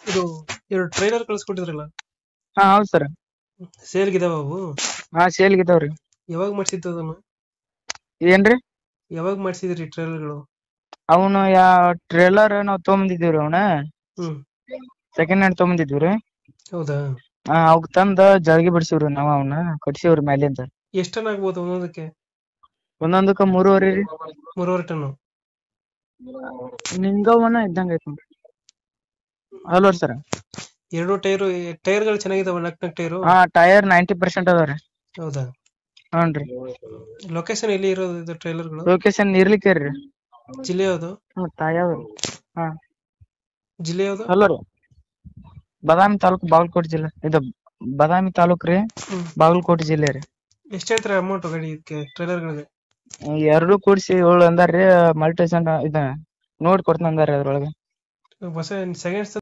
ಇದು ಎರಡು ಟ್ರೈಲರ್ ಕಳ್ಸ್ಕೊಟ್ಟಿದ್ರಲ್ಲ ಹಾ ಹೌದ್ ಸರ್ ಸೇಲ್ಗಿದಾವ ಅವು ಹಾ ಸೇಲ್ಗೆ ಇದಾವ್ರಿ ಯಾವಾಗ ಮಾಡ್ಸಿದ್ದು ಅದನ್ನ ಏನ್ರಿ ಯಾವಾಗ ಮಾಡ್ಸಿದ್ರಿ ಟ್ರೈಲರ್ಗಳು ಅವನು ಯಾ ಟ್ರೇಲರ್ ನಾವ್ ತೊಗೊಂಬಂದಿದ್ದೀವ್ರಿ ಅವನ ಹ್ಮ್ ಸೆಕೆಂಡ್ ಹ್ಯಾಂಡ್ ತೊಗೊಂಬಂದಿದ್ವಿ ಹೌದಾ ಹಾ ಅವ್ ತಂದ ಜಳಗಿ ಬಿಡ್ಸಿವ್ರಿ ನಾವ್ ಅವನ್ನ ಕಟ್ಸಿವ್ರಿ ಮ್ಯಾಲಿಂದ ಎಷ್ಟ್ ಟನ್ ಆಗ್ಬೋದು ಒಂದೊಂದಕ್ಕೆ ಒಂದೊಂದಕ್ಕ ಮೂರುವರೆ ರೀ ಮೂರುವರೆ ಟನ್ನು ನಿಂಗವನ ಇದ್ದಂಗ ಐತಿ ನೋಡ್ರಿ ಹಲೋ ಸರ್ ಎರಡು ಟೈರು ಟೈರ್ಗಳು ಚೆನ್ನಾಗಿದಾವ ನಕ್ ನಕ್ ಟೈರು ಹಾ ಟೈರ್ ನೈಂಟಿ ಪರ್ಸೆಂಟ್ ಅದಾವ್ರಿ ಹೌದಾ ಹ್ಞೂನ್ರಿ ಲೊಕೇಶನ್ ಎಲ್ಲಿ ಇರೋದು ಇದು ಟ್ರೈಲರ್ಗಳು ಲೊಕೇಶನ್ ನೀರ್ಲಿಕ್ಕೇರಿ ರೀ ಜಿಲ್ಲೆ ಯಾವುದು ಹ್ಮ್ ತಾಯಾವ್ರಿ ಹಾ ಜಿಲ್ಲೆ ಯಾವುದು ಹಲೋ ರೀ ಬಾದಾಮಿ ತಾಲೂಕು ಬಾಗಲಕೋಟೆ ಜಿಲ್ಲೆ ಇದು ಬಾದಾಮಿ ತಾಲೂಕ್ ರೀ ಹ್ಮ್ ಬಾಗಲಕೋಟೆ ಜಿಲ್ಲೆ ರೀ ಎಷ್ಟ್ ಹೇಳ್ತಾರೆ ಅಮೌಂಟ್ ಗಾಡಿ ಇದಕ್ಕೆ ಟ್ರೈಲರ್ಗಳಿಗೆ ಎರಡು ಕೂಡ್ಸಿ ಏಳು ಅಂದಾರ್ರಿ ಮಲ್ಟಿ ಇದ ನೋಡಿ ಕೊಡ್ತೀನಿ ಅಂದಾರ್ರಿ ಅದ್ರೊಳಗೆ ಹೊಸ ಸೆಕೆಂಡ್ಸ್